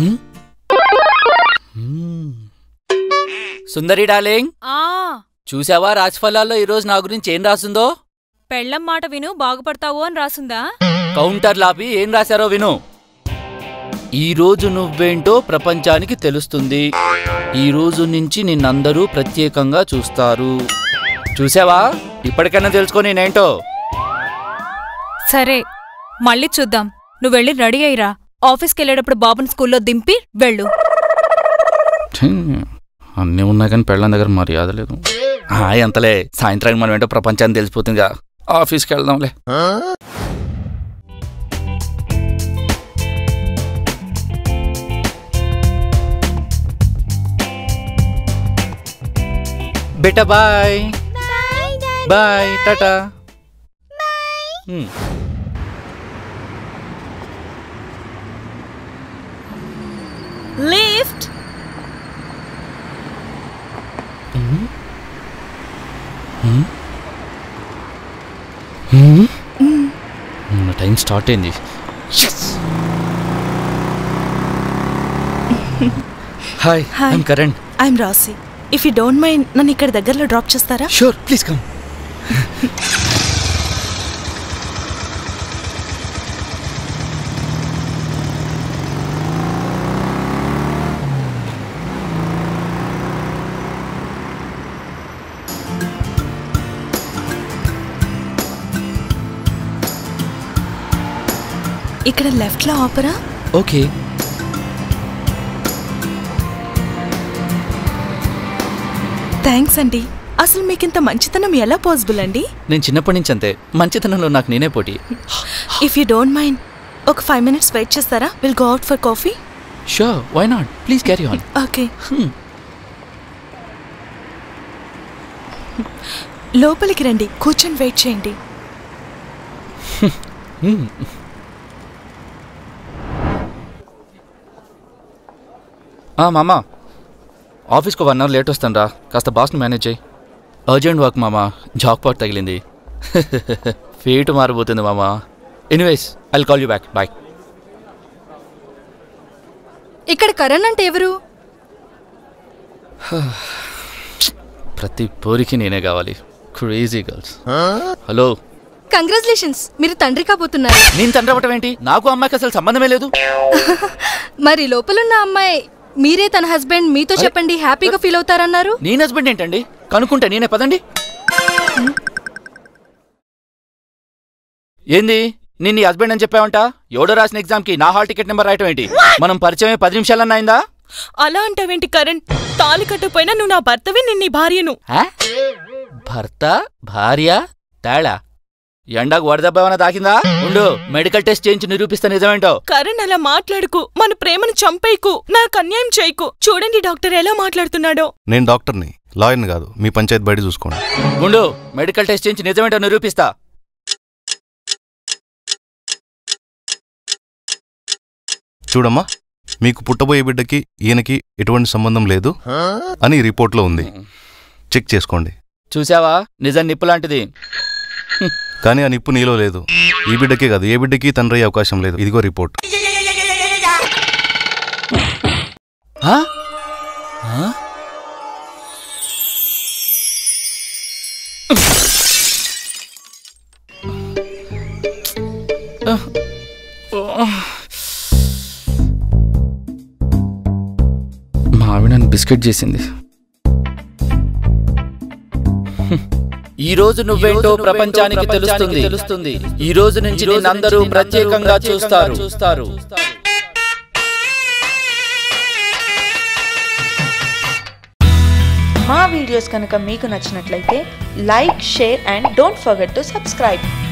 హ్మ్? హ్మ్. సుందరి డార్లింగ్ ఆ చూసావా రాశిఫలాల్లో ఈరోజు నా గురించి ఏం రాసిందో పెళ్ళం మాట విను బాగుపడతావు అని రాసుందా కౌంటర్ లాపి ఏం రాశారో విను ఈ రోజు నువ్వేంటో ప్రపంచానికి తెలుస్తుంది ఈ రోజు నుంచి నిన్నందరూ ప్రత్యేకంగా చూస్తారు చూసావా ఇప్పటికైనా తెలుసుకో నేనేంటో సరే మళ్ళీ చూద్దాం నువ్వు వెళ్ళి రెడీ అయ్యిరా ఆఫీస్కి వెళ్ళేటప్పుడు బాబుని స్కూల్లో దింపి వెళ్ళు అన్నీ ఉన్నాయి కానీ పెళ్ళం దగ్గర మర్యాద లేదు హాయ్ అంతలే సాయంత్రానికి మనం ఏంటో ప్రపంచాన్ని తెలిసిపోతుందిగా ఆఫీస్కి వెళ్దాంలే బేటా bye bye Tata hmm. Lift నా టైం స్టార్ట్ అయింది hi Hi. I'm Karan I'm Raasi if you don't mind నన్ను ఇక్కడ దగ్గరలో డ్రాప్ చేస్తారా షూర్ ప్లీజ్ కమ్ ఇక్కడ లెఫ్ట్ లో ఆపరా ఓకే థ్యాంక్స్ అండి అసలు మీకు ఇంత మంచితనం ఎలా పాసిబుల్ అండి నేను చిన్నప్పటి నుంచి అంతే మంచితనంలో నాకు నేనే పోటీ ఇఫ్ యూ డోంట్ మైండ్ ఒక ఫైవ్ మినిట్స్ వెయిట్ చేస్తారా will go out for coffee sure why not please carry on okay లోపలికి రండి కూర్చొని వెయిట్ చేయండి మామా ఆఫీస్కి వన్ అవర్ లేట్ వస్తాను రా కాస్త బాస్ని మేనేజ్ చేయి అర్జెంట్ వర్క్ మామా జాక్ పాట్ తగిలింది ఫేట్ మారిపోతుంది మామా anyways I call you back bye ఇక్కడ కరణ్ అంటే ఎవరు ప్రతి పోరికి నేనే కావాలి క్రేజీ గర్ల్స్ హలో కంగ్రాచులేషన్స్ మీరు తండ్రి కాబోతున్నారు నేను తండ్రి అవ్వటం ఏంటి నాకు అమ్మాయికి అసలు సంబంధమే లేదు మరి లోపలున్న అమ్మాయి మీరే తన హస్బెండ్ మీతో చెప్పండి హ్యాపీగా ఫీల్ అవుతారన్నారు నేను హస్బెండ్ ఏంటండి కనుక్కుంటా నేనే పదండి ఏంది నేను నీ హస్బెండ్ అని చెప్పావంట ఎవడో రాసిన ఎగ్జామ్ కి నా హాల్ టికెట్ నెంబర్ రాయటం ఏంటి మనం పరిచయం పది నిమిషాలన్నా అయిందా అలా అంటావేంటి కరణ్ తాలి కట్టుపోయినా నువ్వు నా భర్తవి నేను నీ భార్యను ఆ? భర్త భార్య తేడా ఎండాకు వడదెబ్బ ఏమైనా తాకిందా ఉండు మెడికల్ టెస్ట్ చేయించి నిరూపిస్తా నిజమేంటో కరణ్ అలా మాట్లాడుకు మన ప్రేమను చంపేయకు నాకు అన్యాయం చేయకు చూడండి డాక్టర్ ఎలా మాట్లాడుతున్నాడో నేను డాక్టర్ని లాయర్ని కాదు మీ పంచాయతీ బయట చూసుకోండి ఉండు మెడికల్ టెస్ట్ చేయించి నిజమేంటో నిరూపిస్తా చూడమ్మా మీకు పుట్టబోయే బిడ్డకి ఈయనకి ఎటువంటి సంబంధం లేదు అని ఈ రిపోర్ట్లో ఉంది చెక్ చేసుకోండి చూసావా నిజం నిప్పు లాంటిది కానీ ఆ నిప్పు నీలో లేదు ఈ బిడ్డకే కాదు ఏ బిడ్డకి తండ్రి అయ్యే అవకాశం లేదు ఇదిగో రిపోర్ట్ ఆ? ఆ? మా ఆవిడ నన్ను బిస్కెట్ చేసింది ఈ రోజు నువ్వేంటో ప్రపంచానికి తెలుస్తుంది తెలుస్తుంది ఈ రోజు నుంచి నిన్నందరూ ప్రత్యేకంగా చూస్తారు చూస్తారు మా వీడియోస్ కనుక మీకు నచ్చినట్లయితే like share and don't forget to subscribe